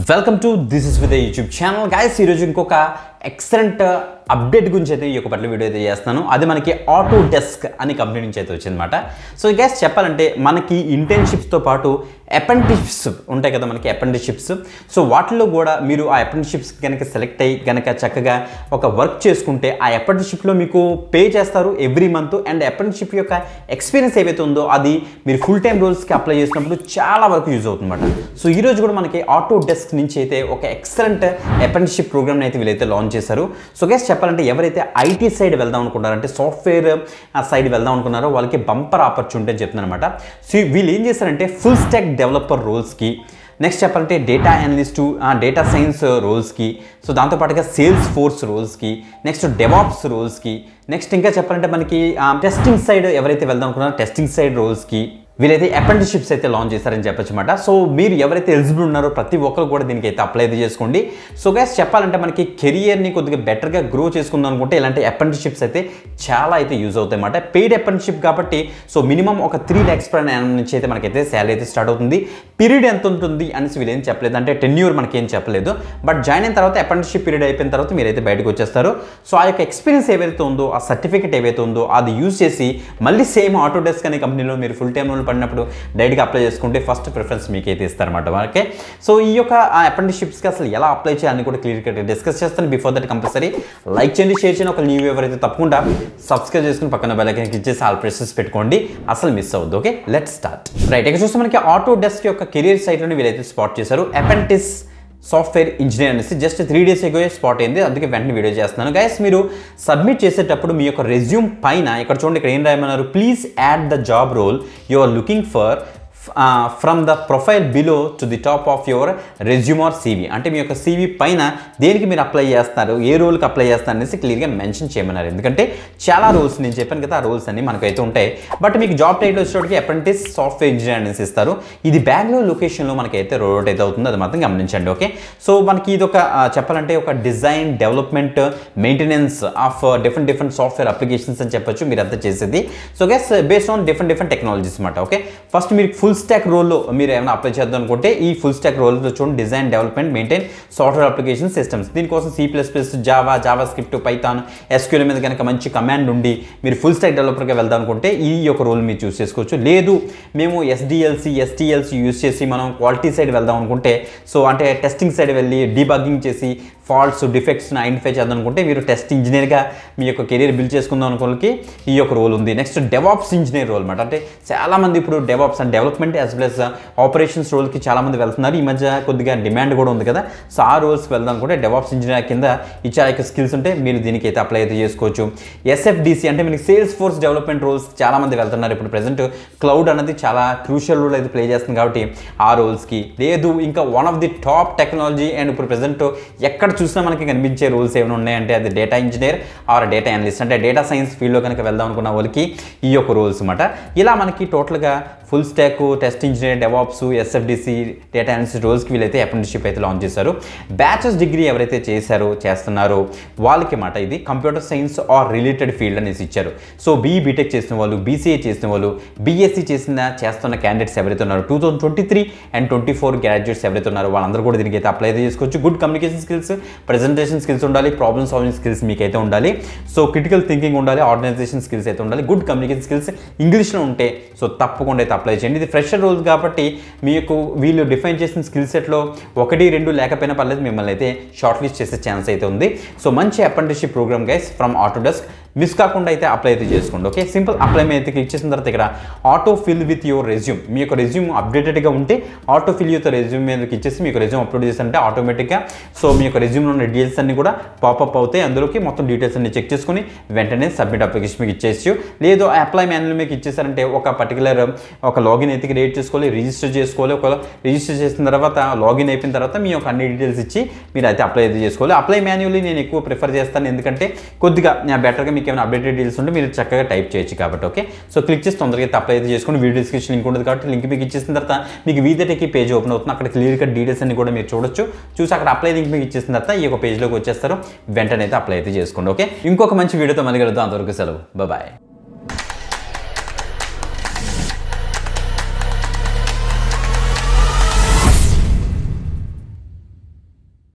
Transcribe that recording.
welcome to this is with YouTube channel guys ఈరోజు ఇంకొక excellent update గురించి అయితే ఈ యొక్క పట్ల వీడియో అయితే చేస్తున్నాను అది మనకి ఆటో డెస్క్ అని కంపెనీ నుంచి అయితే వచ్చిందన్నమాట సో గ్యాస్ చెప్పాలంటే మనకి ఇంటర్న్షిప్స్తో పాటు అప్రెంటిషిప్స్ ఉంటాయి కదా మనకి అప్రెంటిషిప్స్ సో వాటిలో కూడా మీరు ఆ అప్రెంటిషిప్స్ కనుక సెలెక్ట్ అయ్యి కనుక చక్కగా ఒక వర్క్ చేసుకుంటే ఆ అప్రెంటిషిప్లో మీకు పే చేస్తారు ఎవ్రీ మంత్ అండ్ అప్రెంటిషిప్ యొక్క ఎక్స్పీరియన్స్ ఏవైతే ఉందో అది మీరు ఫుల్ టైం రోల్స్కి అప్లై చేసినప్పుడు చాలా వరకు యూజ్ అవుతుందన్నమాట సో ఈ రోజు కూడా మనకి ఆటో డెస్క్ నుంచి అయితే ఒక ఎక్సలెంట్ అప్రెంటిషిప్ ప్రోగ్రామ్ అయితే వీళ్ళైతే లాంచ్ చేశారు సో గెస్ చెప్పాలంటే ఎవరైతే ఐటీ సైడ్ వెళ్దాం అనుకుంటారంటే సాఫ్ట్వేర్ సైడ్ వెళ్దాం అనుకున్నారో వాళ్ళకి బంపర్ ఆపర్చునిటీ అని చెప్తున్నాను అనమాట సో వీళ్ళు ఏం చేస్తారంటే ఫుల్ స్టాక్ డెవలపర్ రోల్స్కి నెక్స్ట్ చెప్పాలంటే డేటా అనలిస్టు డేటా సైన్స్ రోల్స్కి సో దాంతోపాటుగా సేల్స్ ఫోర్స్ రోల్స్కి నెక్స్ట్ డెవాప్స్ రోల్స్కి నెక్స్ట్ ఇంకా చెప్పాలంటే మనకి టెస్టింగ్ సైడ్ ఎవరైతే వెళ్దాం అనుకున్నారో టెస్టింగ్ సైడ్ రోల్స్కి వీళ్ళైతే అప్రెంటిషిప్స్ అయితే లాంచ్ చేశారని చెప్పొచ్చు అనమాట సో మీరు ఎవరైతే ఎలిజిబుల్ ఉన్నారో ప్రతి ఒక్కరు కూడా దీనికి అయితే అప్లై అయితే చేసుకోండి సో గైస్ చెప్పాలంటే మనకి కెరియర్ని కొద్దిగా బెటర్గా గ్రో చేసుకుందాం అనుకుంటే ఇలాంటి అప్రెంటిషిప్స్ అయితే చాలా అయితే యూజ్ అవుతాయి అన్నమాట పెయిడ్ అప్రెంటిషిప్ కాబట్టి సో మినిమం ఒక త్రీ ల్యాక్స్ పర్ యానం నుంచి అయితే మనకైతే శాలరీ అయితే స్టార్ట్ అవుతుంది పీరియడ్ ఎంత ఉంటుంది అనేసి వీళ్ళు ఏం చెప్పలేదు అంటే టెన్యూర్ మనకి ఏం చెప్పలేదు బట్ జాయిన్ అయిన తర్వాత అప్రెంటిషిప్ పీరియడ్ అయిపోయిన తర్వాత మీరైతే బయటకు వచ్చేస్తారు సో ఆ యొక్క ఎక్స్పీరియన్స్ ఏవైతే ఉందో ఆ సర్టిఫికేట్ ఏవైతే ఉందో అది యూజ్ చేసి మళ్ళీ సేమ్ ఆటో డెస్క్ అనే కంపెనీలో మీరు ఫుల్ టైం పడినప్పుడు డైరెక్ట్గా అప్లై చేసుకుంటే ఫస్ట్ ప్రిఫరెన్స్ మీకైతే ఇస్తారన్నమాట ఓకే సో ఈ యొక్క అప్రెంటిషిప్స్కి అసలు ఎలా అప్లై చేయాలని కూడా క్లియర్గా డిస్కస్ చేస్తాను బిఫోర్ దట్ కంపల్సరీ లైక్ చేయండి షేర్ చేయండి ఒక న్యూ ఎవరైతే తప్పకుండా సబ్స్క్రైబ్ చేసుకుని పక్కన బెల్ ఐకన్ క్లిక్ చేసి ఆల్ ప్రెసెస్ పెట్టుకోండి అసలు మిస్ అవ్వద్దు ఓకే లెట్ స్టార్ట్ రైట్ ఇక్కడ చూస్తే మనకి ఆటో డెస్క్ యొక్క కెరియర్ సైట్లోని వీళ్ళైతే స్పాట్ చేశారు అపెంటిస్ సాఫ్ట్వేర్ ఇంజనీర్ అనేసి just three days ago spot అయింది అందుకే వెంటనే వీడియో చేస్తున్నాను గైస్ మీరు సబ్మిట్ చేసేటప్పుడు మీ యొక్క రెజ్యూమ్ పైన ఇక్కడ చూడండి ఇక్కడ ఏం రాయమన్నారు please add the job role you are looking for from the profile below to the top of your resume or CV అంటే మీ యొక్క సీవీ పైన దేనికి మీరు అప్లై చేస్తారు ఏ రోల్కి అప్లై చేస్తారు అనేసి క్లియర్గా మెన్షన్ చేయమన్నారు ఎందుకంటే చాలా రోల్స్ నేను చెప్పాను కదా ఆ రోల్స్ అన్ని మనకైతే ఉంటాయి బట్ మీకు జాబ్ టైటిల్ వచ్చేటప్పటికి అప్రెంటిస్ సాఫ్ట్వేర్ ఇంజనీర్ అనేసి ఇస్తారు ఇది బెంగళూరు లొకేషన్లో మనకైతే రోడ్ అయితే అవుతుంది అది మాత్రం గమనించండి ఓకే సో మనకి ఇది ఒక ఆ, చెప్పాలంటే ఒక design development maintenance of different different software applications అని చెప్పొచ్చు మీరు అంతా చేసేది so guess based on different different technologies అనమాట ఓకే ఫస్ట్ మీరు ఫుల్ స్టాక్ రోల్లో మీరు ఏమైనా అప్లై చేద్దాం అనుకుంటే ఈ ఫుల్ స్టాక్ రోల్ చూడండి design development maintain software application systems దీనికోసం C plus plus Java JavaScript Python SQL మీద కనుక మంచి కమాండ్ ఉండి మీరు ఫుల్ స్టాక్ డెవలపర్గా వెళ్దాం అనుకుంటే ఈ యొక్క రోల్ మీరు చూస్ చేసుకోవచ్చు లేదు మేము ఎస్డిఎల్సి ఎస్టీఎల్సి యూస్ చేసి మనం క్వాలిటీ సైడ్ వెళ్దాం అనుకుంటే సో అంటే టెస్టింగ్ సైడ్ వెళ్ళి డీబగ్గింగ్ చేసి ఫాల్ట్స్ డిఫెక్ట్స్ని ఐడెంటిఫై చేద్దాం అనుకుంటే మీరు టెస్ట్ ఇంజనీర్గా మీ యొక్క కెరీర్ బిల్డ్ చేసుకుందాం అనుకోలకి ఈ యొక్క రోల్ ఉంది నెక్స్ట్ డెవాప్స్ ఇంజనీర్ రోల్ అనమాట అంటే చాలామంది ఇప్పుడు DevOps and development as well as operations రోల్కి చాలామంది వెళ్తున్నారు ఈ మధ్య కొద్దిగా డిమాండ్ కూడా ఉంది కదా సో ఆ రోల్స్కి వెళ్దాం అనుకుంటే డెవాప్స్ ఇంజనీర్ కింద ఇచ్చే యొక్క స్కిల్స్ ఉంటే మీరు దీనికి అయితే అప్లై అయితే చేసుకోవచ్చు ఎస్ఎఫ్డిసి అంటే మీకు సేల్స్ ఫోర్స్ డెవలప్మెంట్ రోల్స్ చాలామంది వెళ్తున్నారు ఇప్పుడు ప్రజెంట్ క్లౌడ్ అనేది చాలా క్రూషియల్ రోల్ అయితే ప్లే చేస్తుంది కాబట్టి ఆ రోల్స్కి లేదు ఇంకా one of the top technology and ఇప్పుడు ప్రజెంట్ ఎక్కడ చూసినా మనకి కనిపించే రోల్స్ ఏమైనా ఉన్నాయంటే అది data engineer or data analyst అంటే డేటా సైన్స్ ఫీల్డ్లో కనుక వెళ్దాం అనుకున్న వాళ్ళకి ఈ యొక్క రోల్స్ అనమాట ఇలా మనకి టోటల్గా full stack test engineer DevOps SFDC data analyst రోల్స్కి వీళ్ళైతే అప్రెంటిషిప్ అయితే లాంచ్ చేశారు బ్యాచెస్ డిగ్రీ ఎవరైతే చేశారో చేస్తున్నారో వాళ్ళకి మాట ఇది computer science or related field అనేసి ఇచ్చారు సో బీఈ బీటెక్ చేసిన వాళ్ళు బీసీఏ చేసిన వాళ్ళు బీఎస్సీ చేసిన చేస్తున్న క్యాండిడేట్స్ ఎవరైతే ఉన్నారో two thousand twenty three and twenty four graduates ఎవరైతే ఉన్నారో వాళ్ళందరూ కూడా దీనికి అయితే అప్లై అయితే చేసుకోవచ్చు good communication skills presentation skills ఉండాలి ప్రాబ్లమ్ సాల్వింగ్ స్కిల్స్ మీకైతే ఉండాలి సో క్రిటికల్ థింకింగ్ ఉండాలి ఆర్గనైజేషన్ స్కిల్స్ అయితే ఉండాలి గుడ్ కమ్యూనికేషన్ స్కిల్స్ ఇంగ్లీష్లో ఉంటే సో తప్పకుండా అయితే అప్లై చేయండి ఇది ఫ్రెషర్ రోల్స్ కాబట్టి మీకు వీళ్ళు డిఫైన్ చేసిన స్కిల్ సెట్లో ఒకటి రెండు లేకపోయినా పర్లేదు మిమ్మల్ని అయితే షార్ట్ లిస్ట్ చేసే ఛాన్స్ అయితే ఉంది సో మంచి apprenticeship programme guys from Autodesk miss కాకుండా అయితే అప్లై అయితే చేసుకోండి ఓకే సింపుల్ అప్లై మీద అయితే క్లిక్ చేసిన తర్వాత ఇక్కడ autofill with your resume మీ యొక్క రెజ్యూమ్ అప్డేటెడ్గా ఉంటే ఆటో ఫిల్ యువర్ రెజ్యూమ్ మీద ఇచ్చేసి మీకు రెజ్యూమ్ అప్లోడ్ చేస్తుంటే ఆటోమేటిక్గా సో మీ యొక్క రెజ్యూమ్లో ఉన్న డీటెయిల్స్ అన్ని కూడా పాపప్ అవుతాయి అందులోకి మొత్తం డీటెయిల్స్ అన్ని చెక్ చేసుకుని వెంటనే సబ్మిట్ అప్లికేషన్ మీకు ఇచ్చేసి లేదు అప్లై మాన్యువల్ మీకు ఇచ్చేసారంటే ఒక పర్టికులర్ ఒక లాగిన్ అయితే క్రియేట్ చేసుకోవాలి రిజిస్టర్ చేసుకోవాలి ఒక రిజిస్టర్ చేసిన తర్వాత లాగిన్ అయిపోయిన తర్వాత మీ యొక్క అన్ని డీటెయిల్స్ ఇచ్చి మీరు అయితే అప్లై అయితే చేసుకోవాలి అప్లై మాన్యువల్లీ నేను ఎక్కువ ప్రిఫర్ చేస్తాను ఎందుకంటే కొద్దిగా బెటర్గా మీకు ఏమైనా అప్డేటెడ్ డీటెయిల్స్ ఉంటే మీరు చక్కగా టైప్ చేయొచ్చు కాబట్టి ఓకే సో క్లిక్ చేసి తొందరగా అయితే అప్లై అయితే చేసుకుని వీడియో డిస్క్రిప్షన్ లింక్ ఉంటుంది కాబట్టి లింక్ మీకు ఇచ్చేసిన తర్వాత మీకు వీదటెక్కి పేజ్ ఓపెన్ అవుతుంది అక్కడ క్లియర్గా డీటెయిల్స్ అన్ని కూడా మీరు చూడొచ్చు చూసి అక్కడ అప్లై లింక్ మీకు ఇచ్చేసిన తర్వాత ఈ యొక్క పేజ్లోకి వచ్చేస్తారు వెంటనే అయితే అప్లై అయితే చేసుకోండి ఓకే ఇంకొక మంచి వీడియోతో మళ్ళీ కలుద్దాం అంతవరకు సెలవు బాయ్